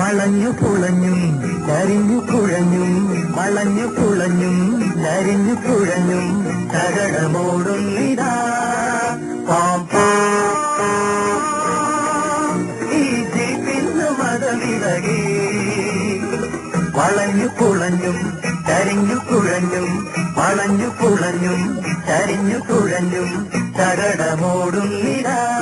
വളഞ്ഞു പുളഞ്ഞും ചരിഞ്ഞു കുഴഞ്ഞും വളഞ്ഞു പുളഞ്ഞും ചരിഞ്ഞു കുഴഞ്ഞും തകടമോടുന്നിതാ പാം ഈ ജീപ്പിന്നു മതവിലകി വളഞ്ഞു പുളഞ്ഞും ചരിഞ്ഞു കുഴഞ്ഞും വളഞ്ഞു പുളഞ്ഞും ചരിഞ്ഞു കുഴഞ്ഞും തകടമോടുന്നിതാ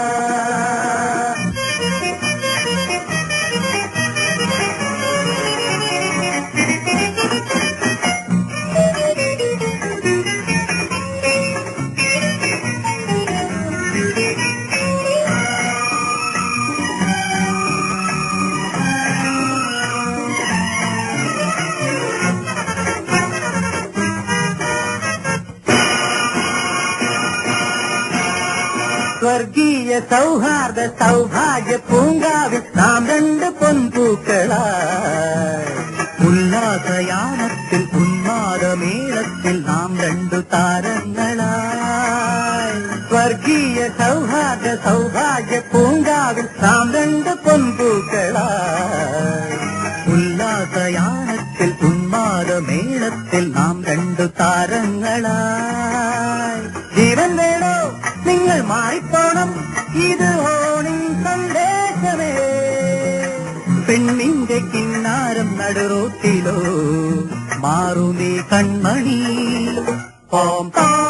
സ്വർഗീയ സൗഹാർദ്ദ സൗഭാഗ്യ പൂങ്കാവിൽ നാം രണ്ട് പൊൻപൂക്കളായി ഉല്ലാസയാനത്തിൽ ഉന്മാദമേളത്തിൽ നാം രണ്ടു താരങ്ങളായി സ്വർഗീയ സൗഹാർദ്ദ സൗഭാഗ്യ പൂങ്കാവിൽ നാം രണ്ട് പൊൻപൂക്കളായി ഉല്ലാസയാനത്തിൽ ഉന്മാദമേളത്തിൽ നാം രണ്ടു താരങ്ങളായി ജീവൻ വേണോ നിങ്ങൾ മാറിപ്പോണം ഇത് ഓണിൻ സന്ദേശമേ പെണ്ണിന്റെ കിന്നാരം നടുറോട്ടിലോ മാറുമേ കൺമണി ഓം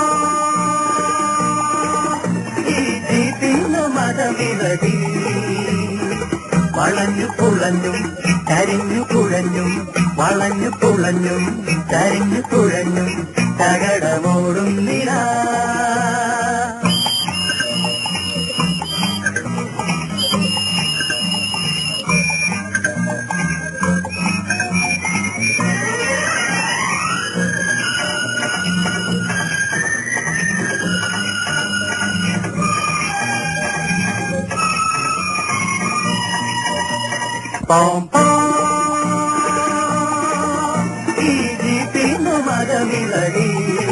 ഈ ജീപ്പിന്നു മതവിലടി വളഞ്ഞു പുളഞ്ഞും ചരിഞ്ഞു കുഴഞ്ഞും വളഞ്ഞു പുളഞ്ഞും ചരിഞ്ഞു കുഴഞ്ഞും തകടമോടും നില പോം ഈ ജീപ്പിന്നു മതവിലടി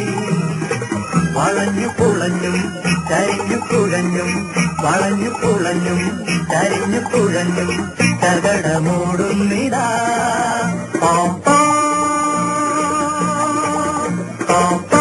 വളഞ്ഞു പുളഞ്ഞും ചരിഞ്ഞു കുഴഞ്ഞും വളഞ്ഞു പുളഞ്ഞും ചരിഞ്ഞു കുഴഞ്ഞും തകടമോടുന്നിതാ പോം പോം പോം